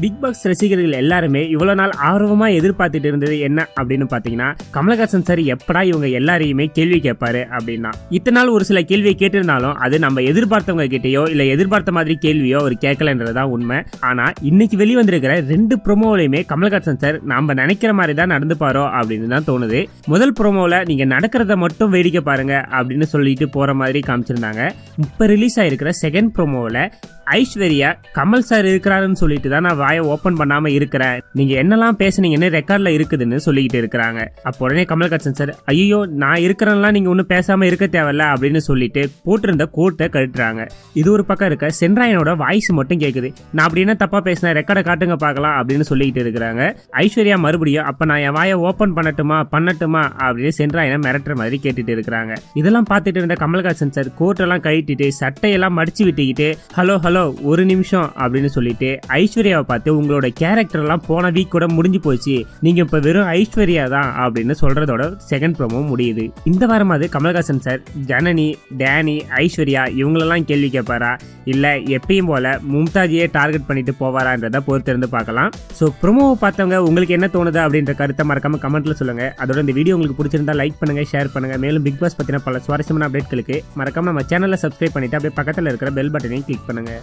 big pass ரசிகர்கள் எல்லாருமே இவ்வளவு நாள் ஆர்வமா எதிர்பார்த்துட்டு இருந்தது என்ன அப்படின்னு பாத்தீங்கன்னா கமலஹாசன் சார் எப்படா இவங்க எல்லாரையுமே கேள்வி கேட்பாரு அப்படின்னா இத்தனை நாள் ஒரு சில கேள்வியை கேட்டிருந்தாலும் அது நம்ம எதிர்பார்த்தவங்க கிட்டயோ இல்ல எதிர்பார்த்த மாதிரி கேள்வியோ அவர் கேட்கலன்றதுதான் உண்மை ஆனா இன்னைக்கு வெளிவந்திருக்கிற ரெண்டு ப்ரோமோலையுமே கமலஹாசன் சார் நாம நினைக்கிற மாதிரி தான் நடந்துப்பாரோ அப்படின்னு தான் தோணுது முதல் ப்ரோமோல நீங்க நடக்கிறத மட்டும் வேடிக்கை பாருங்க அப்படின்னு சொல்லிட்டு போற மாதிரி காமிச்சிருந்தாங்க இப்ப ரிலீஸ் ஆயிருக்கிற செகண்ட் ப்ரோமோவில் ஐஸ்வர்யா கமல் சார் இருக்கிறாருன்னு சொல்லிட்டு தான் நான் வாயை ஓபன் பண்ணாம இருக்கிறேன் நீங்க என்னெல்லாம் பேசுனீங்கன்னு ரெக்கார்ட்ல இருக்குதுன்னு சொல்லிக்கிட்டு இருக்கிறாங்க அப்போ உடனே கமல்ஹாசன் சார் ஐயோ நான் இருக்கிறேன்லாம் நீங்க ஒன்றும் பேசாம இருக்க தேவையில்ல அப்படின்னு சொல்லிட்டு போட்டிருந்த கோட்டை கழட்டுறாங்க இது ஒரு பக்கம் இருக்க சென்ராயனோட வாய்ஸ் மட்டும் கேக்குது நான் அப்படி என்ன தப்பா பேசினேன் ரெக்கார்டை காட்டுங்க பார்க்கலாம் அப்படின்னு சொல்லிக்கிட்டு இருக்கிறாங்க ஐஸ்வர்யா மறுபடியும் அப்ப நான் என் வாயை ஓபன் பண்ணட்டுமா பண்ணட்டுமா அப்படின்னு சென்ராயனை மிரட்டுற மாதிரி கேட்டுட்டு இருக்கிறாங்க இதெல்லாம் பார்த்துட்டு இருந்த கமல்ஹாசன் சார் கோட்டெல்லாம் கழட்டிட்டு சட்டையெல்லாம் மடிச்சு விட்டுக்கிட்டு ஹலோ ஹலோ ஒரு நிமிஷம் அப்படின்னு சொல்லிட்டு ஐஸ்வர்யாவை பார்த்து உங்களோட கேரக்டர் எல்லாம் போன வீக் கூட முடிஞ்சு போச்சு நீங்க இப்ப வெறும் ஐஸ்வர்யா தான் அப்படின்னு சொல்றதோட செகண்ட் ப்ரோமோ முடியுது இந்த வாரமாவது கமல்ஹாசன் சார் ஜனனி டேனி ஐஸ்வர்யா இவங்களெல்லாம் கேள்வி கேட்பாரா இல்ல எப்பயும் போல மும்தாஜியே டார்கெட் பண்ணிட்டு போவாரான்றத பொறுத்திருந்து பார்க்கலாம் ஸோ ப்ரோமோவை பார்த்தவங்க உங்களுக்கு என்ன தோணுது அப்படின்ற கருத்தை மறக்காம கமெண்ட்ல சொல்லுங்க அதோட இந்த வீடியோ உங்களுக்கு பிடிச்சிருந்தா லைக் பண்ணுங்க ஷேர் பண்ணுங்க மேலும் பிக் பாஸ் பத்தின பல சுவாரஸ்யமான அப்டேட்களுக்கு மறக்காம நம்ம சேனலை சப்ஸ்கிரைப் பண்ணிட்டு அப்படியே பக்கத்தில் இருக்கிற பெல் பட்டனையும் கிளிக் பண்ணுங்க